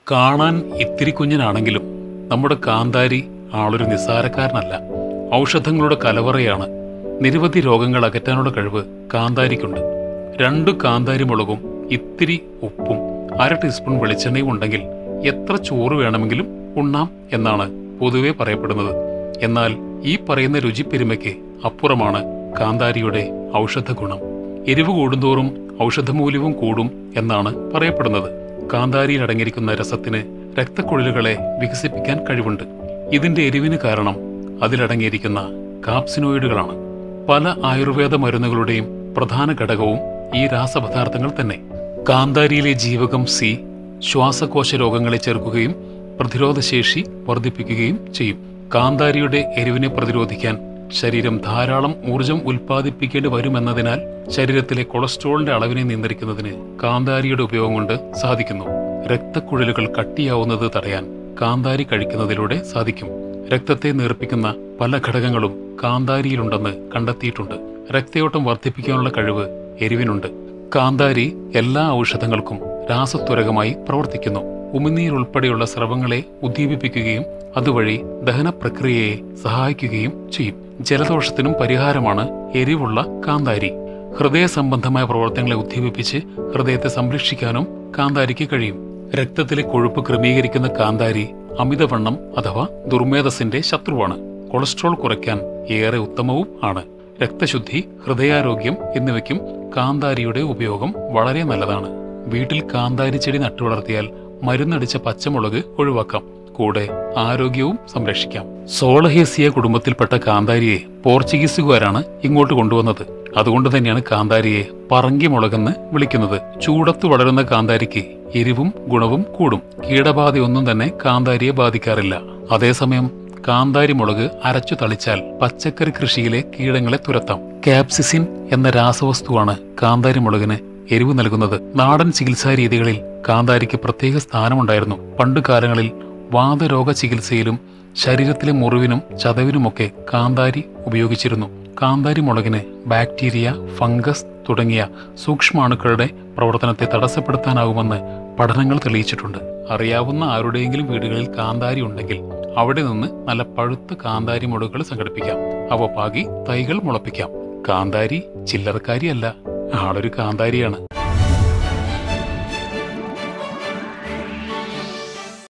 കാണാൻ ഇത്തിരി കുഞ്ഞനാണെങ്കിലും നമ്മുടെ കാന്താരി ആളൊരു നിസ്സാരക്കാരനല്ല ഔഷധങ്ങളുടെ കലവറയാണ് നിരവധി രോഗങ്ങൾ അകറ്റാനുള്ള കഴിവ് കാന്താരിക്കുണ്ട് രണ്ട് കാന്താരി മുളകും ഇത്തിരി ഉപ്പും അര ടീസ്പൂൺ വെളിച്ചെണ്ണയും ഉണ്ടെങ്കിൽ എത്ര ചോറ് വേണമെങ്കിലും ഉണ്ണാം എന്നാണ് പൊതുവെ പറയപ്പെടുന്നത് എന്നാൽ ഈ പറയുന്ന രുചിപ്പെരുമയ്ക്ക് അപ്പുറമാണ് കാന്താരിയുടെ ഔഷധ ഗുണം എരിവ് കൂടുന്തോറും ഔഷധമൂല്യവും കൂടും എന്നാണ് പറയപ്പെടുന്നത് കാന്താരിയിൽ അടങ്ങിയിരിക്കുന്ന രസത്തിന് രക്തക്കുഴലുകളെ വികസിപ്പിക്കാൻ കഴിവുണ്ട് ഇതിന്റെ എരിവിന് കാരണം അതിലടങ്ങിയിരിക്കുന്ന കാപ്സിനോയിഡുകളാണ് പല ആയുർവേദ മരുന്നുകളുടെയും പ്രധാന ഘടകവും ഈ രാസപദാർത്ഥങ്ങൾ തന്നെ കാന്താരിയിലെ ജീവകം സി ശ്വാസകോശ രോഗങ്ങളെ ചെറുക്കുകയും പ്രതിരോധശേഷി വർദ്ധിപ്പിക്കുകയും ചെയ്യും കാന്താരിയുടെ എരിവിനെ പ്രതിരോധിക്കാൻ ശരീരം ധാരാളം ഊർജം ഉൽപ്പാദിപ്പിക്കേണ്ടി വരുമെന്നതിനാൽ ശരീരത്തിലെ കൊളസ്ട്രോളിന്റെ അളവിനെ നിയന്ത്രിക്കുന്നതിന് കാന്താരിയുടെ ഉപയോഗം കൊണ്ട് സാധിക്കുന്നു രക്തക്കുഴലുകൾ കട്ടിയാവുന്നത് തടയാൻ കാന്താരി കഴിക്കുന്നതിലൂടെ സാധിക്കും രക്തത്തെ നേർപ്പിക്കുന്ന പല ഘടകങ്ങളും കാന്താരിയിലുണ്ടെന്ന് കണ്ടെത്തിയിട്ടുണ്ട് രക്തയോട്ടം വർദ്ധിപ്പിക്കാനുള്ള കഴിവ് എരിവിനുണ്ട് കാന്താരി എല്ലാ ഔഷധങ്ങൾക്കും രാസത്വരകമായി പ്രവർത്തിക്കുന്നു ഉമിനീർ ഉൾപ്പെടെയുള്ള സ്രവങ്ങളെ ഉദ്ദീപിപ്പിക്കുകയും അതുവഴി ദഹന പ്രക്രിയയെ സഹായിക്കുകയും ചെയ്യും ജലദോഷത്തിനും പരിഹാരമാണ് എരിവുള്ള കാന്താരി ഹൃദയ സംബന്ധമായ പ്രവർത്തനങ്ങളെ ഉദ്ദീപിപ്പിച്ച് ഹൃദയത്തെ സംരക്ഷിക്കാനും കാന്താരിക്ക് കഴിയും രക്തത്തിലെ കൊഴുപ്പ് ക്രമീകരിക്കുന്ന കാന്താരി അമിതവണ്ണം അഥവാ ദുർമേധസിന്റെ ശത്രുവാണ് കൊളസ്ട്രോൾ കുറയ്ക്കാൻ ഏറെ ഉത്തമവും ആണ് രക്തശുദ്ധി ഹൃദയാരോഗ്യം എന്നിവയ്ക്കും കാന്താരിയുടെ ഉപയോഗം വളരെ നല്ലതാണ് വീട്ടിൽ കാന്താരി ചെടി നട്ടുവളർത്തിയാൽ മരുന്നടിച്ച പച്ചമുളക് ഒഴിവാക്കാം കൂടെ ആരോഗ്യവും സംരക്ഷിക്കാം സോളഹേസിയ കുടുംബത്തിൽപ്പെട്ട കാന്താരിയെ പോർച്ചുഗീസുകാരാണ് ഇങ്ങോട്ട് കൊണ്ടുവന്നത് അതുകൊണ്ട് തന്നെയാണ് കാന്താരിയെ പറങ്കി മുളകെന്ന് വിളിക്കുന്നത് ചൂടത്ത് വളരുന്ന കാന്താരിക്ക് എരിവും ഗുണവും കൂടും കീടബാധയൊന്നും തന്നെ കാന്താരിയെ ബാധിക്കാറില്ല അതേസമയം കാന്താരി മുളക് അരച്ചു തളിച്ചാൽ പച്ചക്കറി കൃഷിയിലെ കീടങ്ങളെ തുരത്താം കാപ്സിസിൻ എന്ന രാസവസ്തുവാണ് കാന്താരി മുളകിന് എരിവ് നൽകുന്നത് നാടൻ ചികിത്സാ രീതികളിൽ കാന്താരിക്ക് പ്രത്യേക സ്ഥാനമുണ്ടായിരുന്നു പണ്ടുകാലങ്ങളിൽ വാതരോഗ ചികിത്സയിലും ശരീരത്തിലെ മുറിവിനും ചതവിനുമൊക്കെ കാന്താരി ഉപയോഗിച്ചിരുന്നു കാന്താരി മുളകിന് ബാക്ടീരിയ ഫംഗസ് തുടങ്ങിയ സൂക്ഷ്മാണുക്കളുടെ പ്രവർത്തനത്തെ തടസ്സപ്പെടുത്താനാകുമെന്ന് പഠനങ്ങൾ തെളിയിച്ചിട്ടുണ്ട് അറിയാവുന്ന ആരുടെയെങ്കിലും വീടുകളിൽ കാന്താരി ഉണ്ടെങ്കിൽ അവിടെ നിന്ന് നല്ല പഴുത്ത കാന്താരി മുളകുകൾ സംഘടിപ്പിക്കാം അവ പാകി തൈകൾ മുളപ്പിക്കാം കാന്താരി ചില്ലറക്കാരിയല്ല ആളൊരു കാന്താരിയാണ്